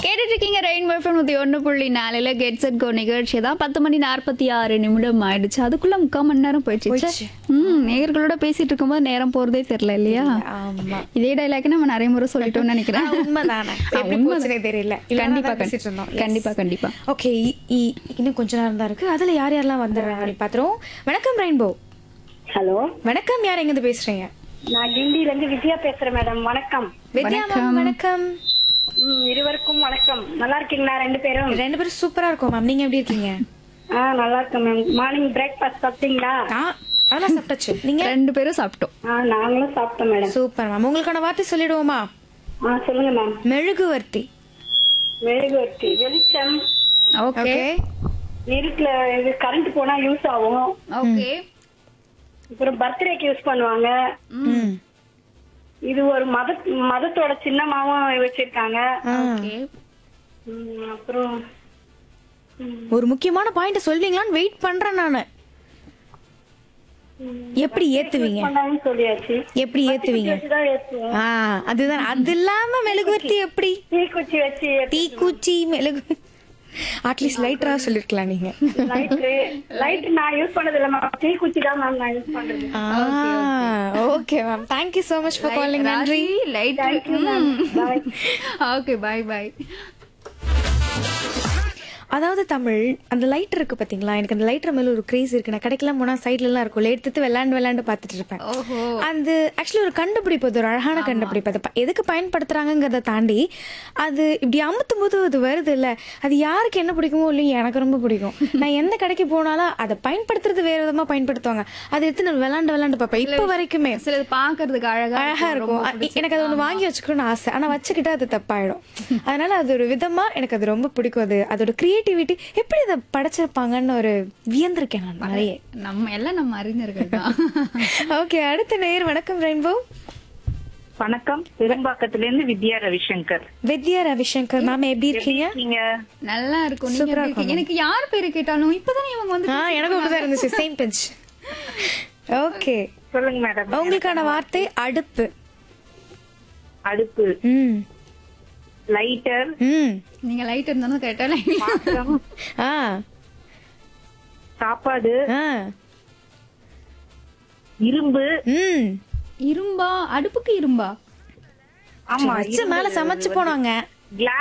கேட்டுட்டு இருக்கீங்க ரெயின் வெல்ஃபம் நூற்றி ஒன்று புள்ளி நாலில் கெட் செட் கோ நிகழ்ச்சி தான் பத்து மணி நாற்பத்தி ஆறு நிமிடம் ஆயிடுச்சு அதுக்குள்ள முக்கால் மணி நேரம் போயிடுச்சு போயிடுச்சு. ம் நேயர்களோட பேசிட்டு இருக்கும்போது நேரம் போறதே தெரியல இல்லையா ஆமா இதே டைலாக் நம்ம நிறைய முறை சொல்லிட்டோம்னு நினைக்கிறேன் ஆனா உண்மைதானே எப்படி உண்மை. போச்சுனே தெரியல கண்டிப்பா பேசிட்டு இருந்தோம் கண்டிப்பா கண்டிப்பா ஓகே இன்னும் கொஞ்ச நேரம் தான் இருக்கு அதுல யார் யாரெல்லாம் வந்துடுறாங்க அப்படி பாத்துருவோம் வணக்கம் ரெயின்போ ஹலோ வணக்கம் யார் எங்க பேசுறீங்க நான் கிண்டில இருந்து வித்யா பேசுறேன் மேடம் வணக்கம் வித்யா மேம் வணக்கம் ம், இருவருக்கும் வணக்கம் நல்லா இருக்கீங்களா ரெண்டு பேரும் ரெண்டு பேரும் சூப்பரா இருக்கும் மேம் நீங்க எப்படி இருக்கீங்க ஆ நல்லா இருக்கேன் மேம் மார்னிங் பிரேக்ஃபாஸ்ட் சாப்பிட்டீங்களா ஆ அதெல்லாம் சாப்பிட்டாச்சு நீங்க ரெண்டு பேரும் சாப்பிட்டோம் ஆ நாங்களும் சாப்பிட்டோம் மேடம் சூப்பர் மேம் உங்களுக்கான வார்த்தை சொல்லிடுவோமா ஆ சொல்லுங்க மேம் மெழுகுவர்த்தி மெழுகுவர்த்தி வெளிச்சம் ஓகே ஓகே இருட்டுல இது கரண்ட் போனா யூஸ் ஆகும் ஓகே அப்புறம் பர்த்டேக்கு யூஸ் பண்ணுவாங்க ம் இது ஒரு மத மதத்தோட சின்னமாவும் வச்சிருக்காங்க ஓகே ம், அப்புறம் ஒரு முக்கியமான பாயிண்ட் சொல்வீங்களான்னு வெயிட் பண்றேன் நானு எப்படி ஏத்துவீங்க பண்ணாங்கன்னு சொல்லியாச்சு எப்படி ஏத்துவீங்க வச்சுதான் ஏத்துவோம் ஆ அதுதான் அது இல்லாம மெழுகுவர்த்தி எப்படி தீக்குச்சி வச்சு தீக்குச்சி மெழுகு அட்லீஸ்ட் லைட்டரா சொல்லிருக்கலாம் நீங்க லைட்டு லைட் நான் யூஸ் பண்ணது இல்ல மேம் தீக்குச்சி தான் மேம் நான் யூஸ் பண்றது okay ma'am thank you so much for calling நன்றி light bye okay bye bye அதாவது தமிழ் அந்த லைட் இருக்கு பாத்தீங்களா எனக்கு அந்த லைட்டர் மேல ஒரு கிரேஸ் இருக்கு நான் கடைக்கெல்லாம் போனா சைட்ல எல்லாம் இருக்கும் எடுத்து விளையாண்டு விளையாண்டு பார்த்துட்டு இருப்பேன் ஓஹோ அது ஆக்சுவலி ஒரு கண்டுபிடிப்பு அது ஒரு அழகான கண்டுபிடிப்பு அதை ப- எதுக்கு பயன்படுத்துறாங்கங்கிறத தாண்டி அது இப்படி அமுத்தும் போது அது வருது இல்ல அது யாருக்கு என்ன பிடிக்குமோ இல்லையோ எனக்கு ரொம்ப பிடிக்கும் நான் எந்த கடைக்கு போனாலும் அதை பயன்படுத்துறது வேற விதமா பயன்படுத்துவாங்க அதை எடுத்து நான் விளையாண்டு விளையாண்டு பார்ப்பேன் இப்போ வரைக்குமே சிலது பாக்குறதுக்கு அழகா அழகா இருக்கும் அ- எனக்கு அது ஒண்ணு வாங்கி வச்சுக்கணும்னு ஆசை ஆனா வச்சுக்கிட்டா அது தப்பாயிடும் அதனால அது ஒரு விதமா எனக்கு அது ரொம்ப பிடிக்கும் அது அதோட கிரியேட்டிவிட்டி எப்படி அதை படைச்சிருப்பாங்கன்னு ஒரு வியந்திருக்கேன் நான் நிறைய நம்ம எல்லாம் நம்ம அறிஞர்கள் தான் ஓகே அடுத்த நேர் வணக்கம் ரெயின்போ வணக்கம் பெரும்பாக்கத்துல இருந்து வித்யா ரவிசங்கர் வித்யா ரவிசங்கர் மேம் எப்படி இருக்கீங்க நீங்க நல்லா இருக்கும் நீங்க சூப்பரா எப்படி இருக்கீங்க? எனக்கு யார் பேரு கேட்டாலும் இப்பதானே இவங்க வந்து ஆ எனக்கு அப்படிதான் இருந்துச்சு சேம் பெஞ்ச் ஓகே சொல்லுங்க மேடம் உங்களுக்கான வார்த்தை அடுப்பு அடுப்பு ம் லைட்டர் ம் நீங்க லைட் இருந்தாலும் கேட்டாலே பாத்திரம் ஆ சாப்பாடு ஆ இரும்பு ம் இரும்பா அடுப்புக்கு இரும்பா ஆமா வச்சு மேல சமைச்சு போனாங்க கிளாஸ்